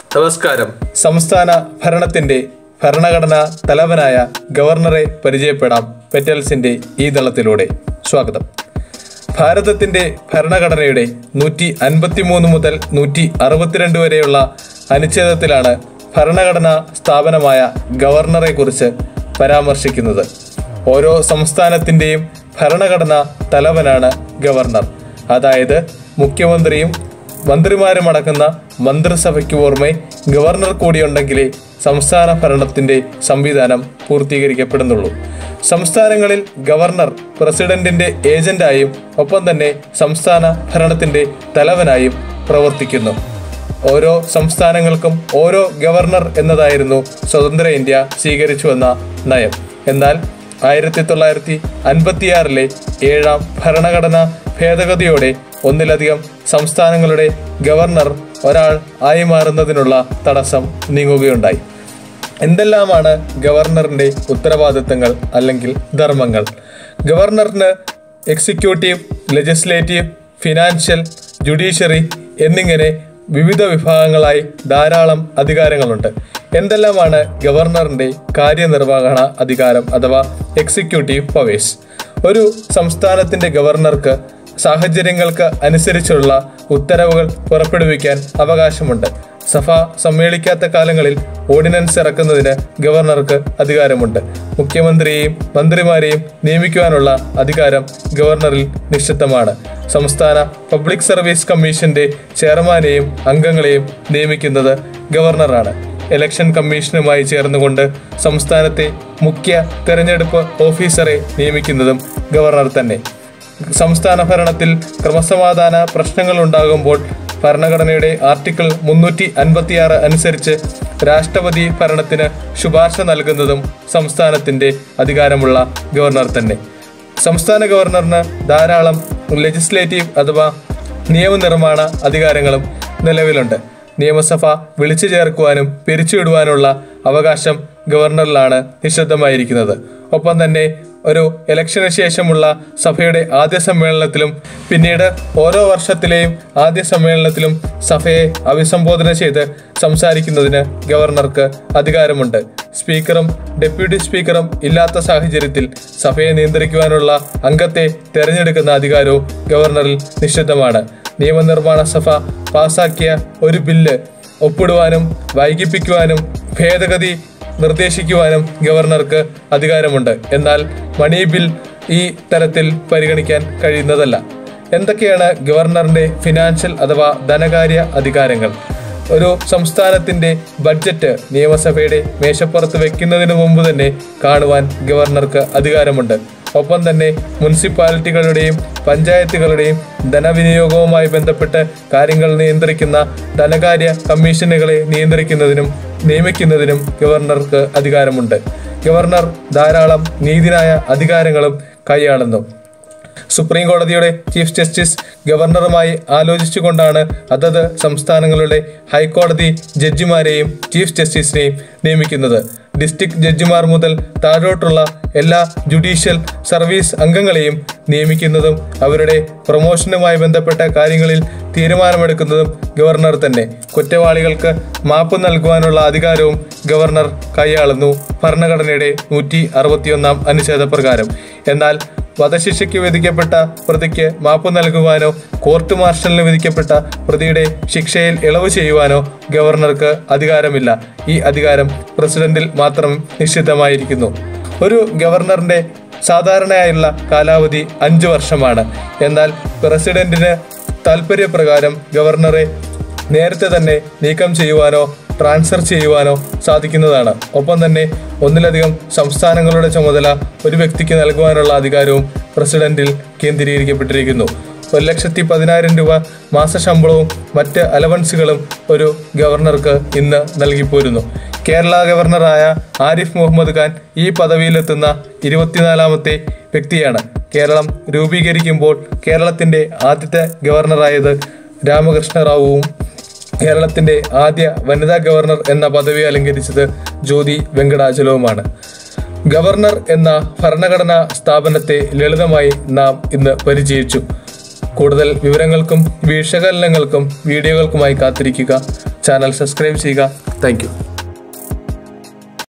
നമസ്കാരം സംസ്ഥാന ഭരണത്തിന്റെ ഭരണഘടനാ തലവനായ ഗവർണറെ പരിചയപ്പെടാം പെറ്റൽസിന്റെ ഈ ദളത്തിലൂടെ സ്വാഗതം ഭാരതത്തിന്റെ ഭരണഘടനയുടെ നൂറ്റി അൻപത്തിമൂന്ന് മുതൽ നൂറ്റി അറുപത്തിരണ്ട് വരെയുള്ള അനുച്ഛേദത്തിലാണ് ഭരണഘടനാ സ്ഥാപനമായ ഗവർണറെ കുറിച്ച് പരാമർശിക്കുന്നത് ഓരോ സംസ്ഥാനത്തിന്റെയും ഭരണഘടനാ തലവനാണ് ഗവർണർ അതായത് മുഖ്യമന്ത്രിയും മന്ത്രിമാരും അടങ്ങുന്ന മന്ത്രിസഭയ്ക്ക് പുറമെ ഗവർണർ കൂടിയുണ്ടെങ്കിലേ സംസ്ഥാന ഭരണത്തിന്റെ സംവിധാനം പൂർത്തീകരിക്കപ്പെടുന്നുള്ളൂ സംസ്ഥാനങ്ങളിൽ ഗവർണർ പ്രസിഡന്റിന്റെ ഏജന്റായും ഒപ്പം തന്നെ സംസ്ഥാന ഭരണത്തിന്റെ തലവനായും പ്രവർത്തിക്കുന്നു ഓരോ സംസ്ഥാനങ്ങൾക്കും ഓരോ ഗവർണർ എന്നതായിരുന്നു സ്വതന്ത്ര ഇന്ത്യ സ്വീകരിച്ചു വന്ന നയം എന്നാൽ ആയിരത്തി തൊള്ളായിരത്തി അൻപത്തിയാറിലെ ഏഴാം ഭരണഘടനാ ഭേദഗതിയോടെ ഒന്നിലധികം സംസ്ഥാനങ്ങളുടെ ഗവർണർ ഒരാൾ ആയി മാറുന്നതിനുള്ള തടസ്സം നീങ്ങുകയുണ്ടായി എന്തെല്ലാമാണ് ഗവർണറിന്റെ ഉത്തരവാദിത്തങ്ങൾ അല്ലെങ്കിൽ ധർമ്മങ്ങൾ ഗവർണറിന് എക്സിക്യൂട്ടീവ് ലെജിസ്ലേറ്റീവ് ഫിനാൻഷ്യൽ ജുഡീഷ്യറി എന്നിങ്ങനെ വിവിധ വിഭാഗങ്ങളായി ധാരാളം അധികാരങ്ങളുണ്ട് എന്തെല്ലാമാണ് ഗവർണറിന്റെ കാര്യനിർവഹണ അധികാരം അഥവാ എക്സിക്യൂട്ടീവ് പവേഴ്സ് ഒരു സംസ്ഥാനത്തിന്റെ ഗവർണർക്ക് സാഹചര്യങ്ങൾക്ക് അനുസരിച്ചുള്ള ഉത്തരവുകൾ പുറപ്പെടുവിക്കാൻ അവകാശമുണ്ട് സഭ സമ്മേളിക്കാത്ത കാലങ്ങളിൽ ഓർഡിനൻസ് ഇറക്കുന്നതിന് ഗവർണർക്ക് അധികാരമുണ്ട് മുഖ്യമന്ത്രിയെയും മന്ത്രിമാരെയും നിയമിക്കുവാനുള്ള അധികാരം ഗവർണറിൽ നിക്ഷിപ്തമാണ് സംസ്ഥാന പബ്ലിക് സർവീസ് കമ്മീഷന്റെ ചെയർമാനെയും അംഗങ്ങളെയും നിയമിക്കുന്നത് ഗവർണറാണ് ഇലക്ഷൻ കമ്മീഷനുമായി ചേർന്നുകൊണ്ട് സംസ്ഥാനത്തെ മുഖ്യ തെരഞ്ഞെടുപ്പ് ഓഫീസറെ നിയമിക്കുന്നതും ഗവർണർ തന്നെ സംസ്ഥാന ഭരണത്തിൽ ക്രമസമാധാന പ്രശ്നങ്ങൾ ഉണ്ടാകുമ്പോൾ ഭരണഘടനയുടെ ആർട്ടിക്കിൾ മുന്നൂറ്റി അൻപത്തിയാറ് അനുസരിച്ച് രാഷ്ട്രപതി ഭരണത്തിന് ശുപാർശ നൽകുന്നതും സംസ്ഥാനത്തിന്റെ അധികാരമുള്ള ഗവർണർ തന്നെ സംസ്ഥാന ഗവർണറിന് ധാരാളം ലെജിസ്ലേറ്റീവ് അഥവാ നിയമനിർമ്മാണ അധികാരങ്ങളും നിലവിലുണ്ട് നിയമസഭ വിളിച്ചു ചേർക്കുവാനും പിരിച്ചുവിടുവാനുള്ള അവകാശം ഗവർണറിലാണ് നിഷിദ്ധമായിരിക്കുന്നത് ഒപ്പം തന്നെ ഒരു ഇലക്ഷന് ശേഷമുള്ള സഭയുടെ ആദ്യ സമ്മേളനത്തിലും പിന്നീട് ഓരോ വർഷത്തിലെയും ആദ്യ സമ്മേളനത്തിലും സഭയെ അഭിസംബോധന ചെയ്ത് സംസാരിക്കുന്നതിന് ഗവർണർക്ക് അധികാരമുണ്ട് സ്പീക്കറും ഡെപ്യൂട്ടി സ്പീക്കറും ഇല്ലാത്ത സാഹചര്യത്തിൽ സഭയെ നിയന്ത്രിക്കുവാനുള്ള അംഗത്തെ തെരഞ്ഞെടുക്കുന്ന അധികാരവും ഗവർണറിൽ നിഷിദ്ധമാണ് നിയമനിർമ്മാണ സഭ പാസാക്കിയ ഒരു ബില്ല് ഒപ്പിടുവാനും വൈകിപ്പിക്കുവാനും ഭേദഗതി നിർദ്ദേശിക്കുവാനും ഗവർണർക്ക് അധികാരമുണ്ട് എന്നാൽ മണി ബിൽ ഈ തരത്തിൽ പരിഗണിക്കാൻ കഴിയുന്നതല്ല എന്തൊക്കെയാണ് ഗവർണറിന്റെ ഫിനാൻഷ്യൽ അഥവാ ധനകാര്യ അധികാരങ്ങൾ ഒരു സംസ്ഥാനത്തിന്റെ ബഡ്ജറ്റ് നിയമസഭയുടെ മേശപ്പുറത്ത് വെക്കുന്നതിന് മുമ്പ് തന്നെ കാണുവാൻ ഗവർണർക്ക് അധികാരമുണ്ട് ഒപ്പം തന്നെ മുനിസിപ്പാലിറ്റികളുടെയും പഞ്ചായത്തുകളുടെയും ധനവിനിയോഗവുമായി ബന്ധപ്പെട്ട് കാര്യങ്ങൾ നിയന്ത്രിക്കുന്ന ധനകാര്യ കമ്മീഷനുകളെ നിയന്ത്രിക്കുന്നതിനും നിയമിക്കുന്നതിനും ഗവർണർക്ക് അധികാരമുണ്ട് ഗവർണർ ധാരാളം നീതിനായ അധികാരങ്ങളും കൈയാളുന്നു സുപ്രീം കോടതിയുടെ ചീഫ് ജസ്റ്റിസ് ഗവർണറുമായി ആലോചിച്ചുകൊണ്ടാണ് അതത് സംസ്ഥാനങ്ങളുടെ ഹൈക്കോടതി ജഡ്ജിമാരെയും ചീഫ് ജസ്റ്റിസിനെയും നിയമിക്കുന്നത് ഡിസ്ട്രിക്ട് ജഡ്ജിമാർ മുതൽ താഴോട്ടുള്ള എല്ലാ ജുഡീഷ്യൽ സർവീസ് അംഗങ്ങളെയും നിയമിക്കുന്നതും അവരുടെ പ്രൊമോഷനുമായി ബന്ധപ്പെട്ട കാര്യങ്ങളിൽ തീരുമാനമെടുക്കുന്നതും ഗവർണർ തന്നെ കുറ്റവാളികൾക്ക് മാപ്പ് നൽകുവാനുള്ള അധികാരവും ഗവർണർ കൈയാളുന്നു ഭരണഘടനയുടെ നൂറ്റി അറുപത്തിയൊന്നാം അനുച്ഛേദ പ്രകാരം എന്നാൽ വധശിക്ഷയ്ക്ക് വിധിക്കപ്പെട്ട പ്രതിക്ക് മാപ്പ് നൽകുവാനോ കോർട്ട് മാർഷലിന് വിധിക്കപ്പെട്ട പ്രതിയുടെ ശിക്ഷയിൽ ഇളവ് ചെയ്യുവാനോ ഗവർണർക്ക് അധികാരമില്ല ഈ അധികാരം പ്രസിഡന്റിൽ മാത്രം നിശ്ചിതമായിരിക്കുന്നു ഒരു ഗവർണറിന്റെ സാധാരണയായുള്ള കാലാവധി അഞ്ചു വർഷമാണ് എന്നാൽ പ്രസിഡന്റിന് താൽപര്യപ്രകാരം ഗവർണറെ നേരത്തെ തന്നെ നീക്കം ചെയ്യുവാനോ ട്രാൻസ്ഫർ ചെയ്യുവാനോ സാധിക്കുന്നതാണ് ഒപ്പം തന്നെ ഒന്നിലധികം സംസ്ഥാനങ്ങളുടെ ചുമതല ഒരു വ്യക്തിക്ക് നൽകുവാനുള്ള അധികാരവും പ്രസിഡന്റിൽ കേന്ദ്രീകരിക്കപ്പെട്ടിരിക്കുന്നു ഒരു ലക്ഷത്തി പതിനായിരം രൂപ മാസശമ്പളവും മറ്റ് അലവൻസുകളും ഒരു ഗവർണർക്ക് ഇന്ന് നൽകിപ്പോരുന്നു കേരള ഗവർണറായ ആരിഫ് മുഹമ്മദ് ഖാൻ ഈ പദവിയിലെത്തുന്ന ഇരുപത്തിനാലാമത്തെ വ്യക്തിയാണ് കേരളം രൂപീകരിക്കുമ്പോൾ കേരളത്തിന്റെ ആദ്യത്തെ ഗവർണറായത് രാമകൃഷ്ണ റാവുവും കേരളത്തിന്റെ ആദ്യ വനിതാ ഗവർണർ എന്ന പദവി അലങ്കരിച്ചത് ജ്യോതി വെങ്കടാചലവുമാണ് ഗവർണർ എന്ന ഭരണഘടനാ സ്ഥാപനത്തെ ലളിതമായി നാം ഇന്ന് പരിചയിച്ചു കൂടുതൽ വിവരങ്ങൾക്കും വിശകലനങ്ങൾക്കും വീഡിയോകൾക്കുമായി കാത്തിരിക്കുക ചാനൽ സബ്സ്ക്രൈബ് ചെയ്യുക താങ്ക്